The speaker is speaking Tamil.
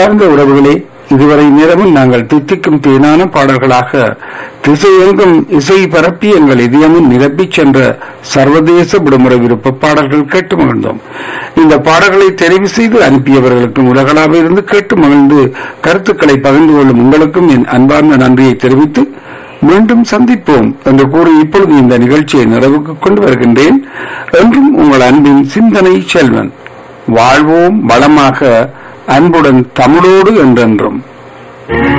அன்பார்ந்த உறவுகளே இதுவரை நேரமும் நாங்கள் தித்திக்கும் தேனான பாடல்களாக திசையெங்கும் இசை பரப்பி எங்கள் இதயமும் நிரப்பிச் சென்ற சர்வதேச விடுமுறை விருப்ப பாடல்கள் கேட்டு மகிழ்ந்தோம் இந்த பாடல்களை தெரிவு செய்து அனுப்பியவர்களுக்கும் உலகளாக இருந்து கேட்டு மகிழ்ந்து கருத்துக்களை பகிர்ந்து கொள்ளும் உங்களுக்கும் என் அன்பார்ந்த நன்றியை தெரிவித்து மீண்டும் சந்திப்போம் என்று கூறி இப்பொழுது இந்த நிகழ்ச்சியை நிறைவுக்கு கொண்டு வருகின்றேன் என்றும் உங்கள் அன்பின் சிந்தனை செல்வன் வாழ்வோம் வளமாக அன்புடன் தமிழோடு என்றென்றும்